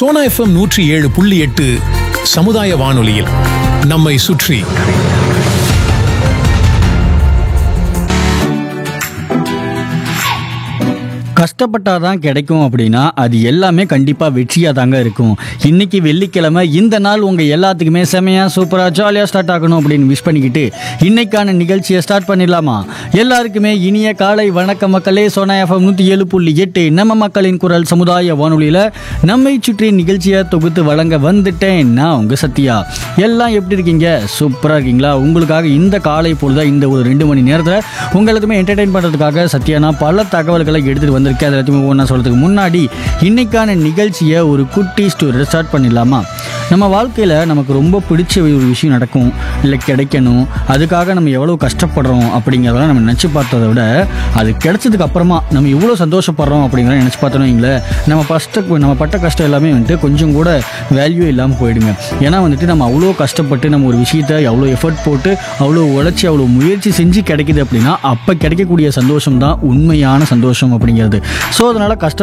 Sona FM நூற்றி ஏழு புள்ளி எட்டு சமுதாய வானொலியில் நம்மை சுற்றி கஷ்டப்பட்டாதான் கிடைக்கும் அப்படின்னா அது எல்லாமே கண்டிப்பாக வெற்றியாக தாங்க இருக்கும் இன்னைக்கு வெள்ளிக்கிழமை இந்த நாள் உங்கள் எல்லாத்துக்குமே செமையாக சூப்பராக ஜாலியாக ஸ்டார்ட் ஆகணும் அப்படின்னு விஷ் பண்ணிக்கிட்டு இன்னைக்கான நிகழ்ச்சியை ஸ்டார்ட் பண்ணிடலாமா எல்லாருக்குமே இனிய காலை வணக்க மக்களே சோனா எஃப்எம் நூற்றி ஏழு புள்ளி எட்டு நம்ம மக்களின் குரல் சமுதாய வானொலியில் நம்மை சுற்றி நிகழ்ச்சியை தொகுத்து வழங்க வந்துட்டேன் நான் உங்கள் சத்யா எல்லாம் எப்படி இருக்கீங்க சூப்பராக இருக்கீங்களா உங்களுக்காக இந்த காலை பொழுதா இந்த ஒரு ரெண்டு மணி நேரத்தில் உங்களுக்குமே என்டர்டெயின் பண்ணுறதுக்காக சத்யானா பல தகவல்களை எடுத்துகிட்டு வந்திருக்கேன் அது எல்லாத்தையுமே ஒன்றா சொல்கிறதுக்கு முன்னாடி இன்னைக்கான நிகழ்ச்சியை ஒரு குட்டி ஸ்டோரி ஸ்டார்ட் பண்ணிடலாமா நம்ம வாழ்க்கையில் நமக்கு ரொம்ப பிடிச்ச ஒரு விஷயம் நடக்கும் இல்லை கிடைக்கணும் அதுக்காக நம்ம எவ்வளோ கஷ்டப்படுறோம் அப்படிங்கிறதெல்லாம் நம்ம நினச்சி பார்த்ததை விட அது கிடைச்சதுக்கு அப்புறமா நம்ம எவ்வளோ சந்தோஷப்படுறோம் அப்படிங்கிறத நினச்சி பார்த்தோம் வைங்களேன் நம்ம ஃபஸ்ட்டு நம்ம பட்ட கஷ்டம் எல்லாமே வந்துட்டு கொஞ்சம் கூட வேல்யூ இல்லாமல் போயிடுங்க ஏன்னா வந்துட்டு நம்ம அவ்வளோ கஷ்டப்பட்டு நம்ம ஒரு விஷயத்தை அவ்வளோ எஃபர்ட் போட்டு அவ்வளோ உழைச்சி அவ்வளோ முயற்சி செஞ்சு கிடைக்குது அப்படின்னா அப்போ கிடைக்கக்கூடிய சந்தோஷம் தான் உண்மையான சந்தோஷம் அப்படிங்கிறது ஸோ அதனால் கஷ்ட